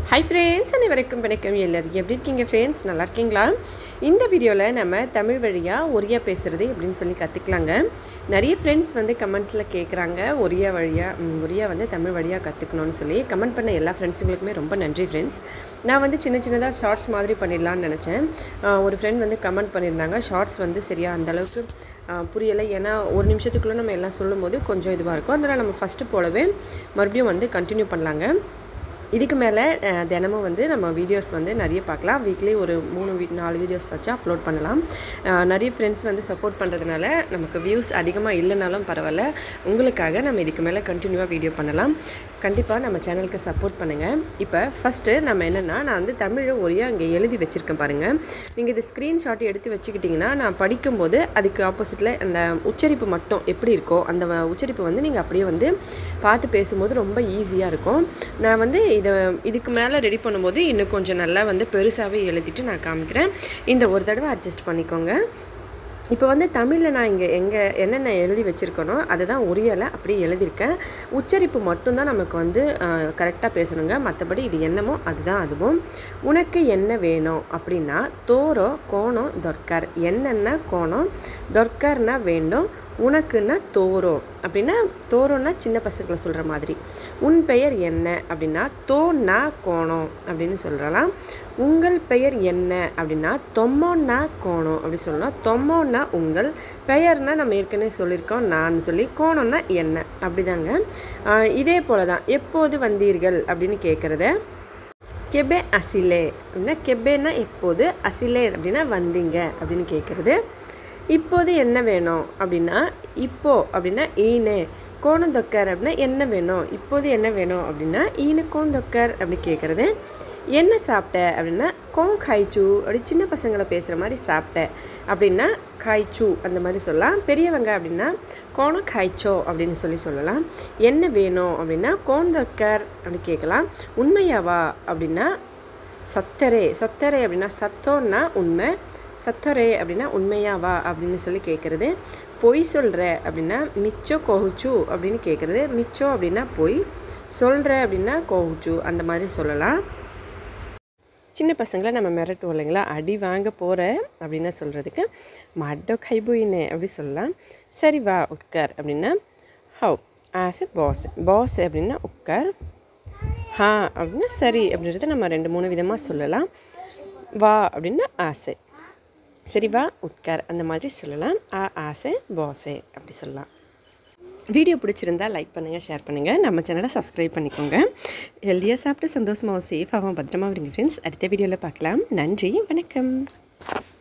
hi friends அனைவருக்கும் வணக்கம் எல்லாரும் எப்படி இருக்கீங்க ஃப்ரெண்ட்ஸ் நல்லா இருக்கீங்களா இந்த வீடியோவில் நம்ம தமிழ் வழியாக ஒரியா பேசுகிறது எப்படின்னு சொல்லி கற்றுக்கலாங்க நிறைய ஃப்ரெண்ட்ஸ் வந்து கமெண்ட்டில் கேட்குறாங்க ஒரியா வழியாக ம், ஒரியா வந்து தமிழ் வழியாக கற்றுக்கணும்னு சொல்லி கமெண்ட் பண்ண எல்லா ஃப்ரெண்ட்ஸுங்களுக்குமே ரொம்ப நன்றி ஃப்ரெண்ட்ஸ் நான் வந்து சின்ன சின்னதாக ஷார்ட்ஸ் மாதிரி பண்ணிடலான்னு நினச்சேன் ஆஹ், ஒரு ஃப்ரெண்ட் வந்து கமெண்ட் பண்ணியிருந்தாங்க ஷார்ட்ஸ் வந்து சரியா அந்த அளவுக்கு ஆஹ், புரியலை ஏன்னா ஒரு நிமிஷத்துக்குள்ளே நம்ம எல்லாம் சொல்லும்போது கொஞ்சம் இதுவாக இருக்கும் அதனால் நம்ம ஃபஸ்ட்டு போலவே மறுபடியும் வந்து கண்டினியூ பண்ணலாங்க இதுக்கு மேலே அஹ், தினமும் வந்து நம்ம வீடியோஸ் வந்து நிறைய பார்க்கலாம் வீக்லி ஒரு மூணு வீ நாலு வீடியோஸ் வச்சு அப்லோட் பண்ணலாம் அஹ், நிறைய ஃப்ரெண்ட்ஸ் வந்து சப்போர்ட் பண்ணுறதுனால நமக்கு வியூஸ் அதிகமாக இல்லைனாலும் பரவாயில்ல உங்களுக்காக நம்ம இதுக்கு மேலே கண்டினியூவாக வீடியோ பண்ணலாம் கண்டிப்பாக நம்ம சேனலுக்கு சப்போர்ட் பண்ணுங்கள் இப்போ ஃபஸ்ட்டு நம்ம என்னென்னா நான் வந்து தமிழை ஒரியா இங்கே எழுதி வச்சுருக்கேன் பாருங்கள் நீங்கள் இது ஸ்க்ரீன்ஷாட் எடுத்து வச்சுக்கிட்டிங்கன்னா நான் படிக்கும்போது அதுக்கு ஆப்போசிட்டில் அந்த உச்சரிப்பு மட்டும் எப்படி இருக்கோ அந்த வ- உச்சரிப்பு வந்து நீங்கள் அப்படியே வந்து பார்த்து பேசும்போது ரொம்ப ஈஸியாக இருக்கும் நான் வந்து இதை இதுக்கு மேலே ரெடி பண்ணும்போது இன்னும் கொஞ்சம் நல்லா வந்து பெருசாகவே எழுதிட்டு நான் காமிக்கிறேன் இந்த ஒரு தடவை அட்ஜஸ்ட் பண்ணிக்கோங்க இப்போ வந்து தமிழில் நான் இங்கே எங்கே என்னென்ன எழுதி வச்சுருக்கனோ அதை தான் உரியலை அப்படியே எழுதியிருக்கேன் உச்சரிப்பு மட்டும்தான் நமக்கு வந்து கரெக்டாக பேசணுங்க மற்றபடி இது என்னமோ அதுதான் அதுவும் உனக்கு என்ன வேணும் அப்படின்னா தோரோ கோணம் தொர்க்கர் என்னென்ன கோணம் தொர்க்கர்னா வேண்டும் உனக்குன்னா தோரோ அப்படின்னா தோரோன்னா சின்ன பசங்களை சொல்கிற மாதிரி உன் பெயர் என்ன அப்படின்னா தோன்னா கோணம் அப்படின்னு சொல்கிறலாம் உங்கள் பெயர் என்ன அப்படின்னா தொம்மோன்னா கோணம் அப்படி சொல்லலாம் தொம்மோன்னா உங்கள் பெயர்னா நம்ம ஏற்கனவே சொல்லியிருக்கோம் நான் சொல்லி கோணம்னா என்ன அப்படிதாங்க ஆஹ் இதே போல தான் எப்போது வந்தீர்கள் அப்படின்னு கேட்குறத கெபே அசிலே அப்படின்னா கெபேனா எப்போது அசிலே அப்படின்னா வந்தீங்க அப்படின்னு கேட்குறது இப்போது என்ன வேணும் அப்படின்னா இப்போ அப்படின்னா ஈனு கோணந்தொக்கர் அப்படின்னா என்ன வேணும் இப்போது என்ன வேணும் அப்படின்னா ஈனு கோந்தொக்கர் அப்படி கேட்குறது என்ன சாப்பிட்ட அப்படின்னா கோங் காய்ச்சு அப்படி சின்ன பசங்களை பேசுகிற மாதிரி சாப்பிட்டேன் அப்படின்னா காய்ச்சு அந்த மாதிரி சொல்லலாம் பெரியவங்க அப்படின்னா கோணம் காய்ச்சோ அப்படின்னு சொல்லி சொல்லலாம் என்ன வேணும் அப்படின்னா கோந்தொக்கர் அப்படி கேட்கலாம் உண்மையாவா அப்படின்னா சத்தரே சத்தரே அப்படின்னா சத்தோன்னா உண்மை சத்தரே அப்படின்னா உண்மையாவா அப்படின்னு சொல்லி கேட்குறது பொய் சொல்கிற அப்படின்னா மிச்சோ கோகுச்சு அப்படின்னு கேட்குறது மிச்சோ அப்படின்னா பொய் சொல்கிற அப்படின்னா கோகுச்சு அந்த மாதிரி சொல்லலாம் சின்ன பசங்களை நம்ம மிரட்டுவோம் இல்லைங்களா அடி வாங்க போகிற அப்படின்னு சொல்கிறதுக்கு மட்டோ கைபுயினே அப்படி சொல்லலாம் சரி வா உட்கார் அப்படின்னா how as a boss boss அப்படின்னா உட்கார் ஹா அப்படின்னா சரி அப்படின்றத நம்ம ரெண்டு மூணு விதமாக சொல்லலாம் வா அப்படின்னா ஆசை சரி வா உட்கார் அந்த மாதிரி சொல்லலாம் ஆ ஆசை பாசே அப்படி சொல்லலாம் வீடியோ பிடிச்சிருந்தா லைக் பண்ணுங்கள் ஷேர் பண்ணுங்கள் நம்ம சேனலை சப்ஸ்கிரைப் பண்ணிக்கோங்க ஹெல்த்தியாக சாப்பிட்டு சந்தோஷமாகவும் சேஃபாகவும் பத்திரமா இருங்க ஃப்ரெண்ட்ஸ் அடுத்த வீடியோவில் பார்க்கலாம் நன்றி வணக்கம்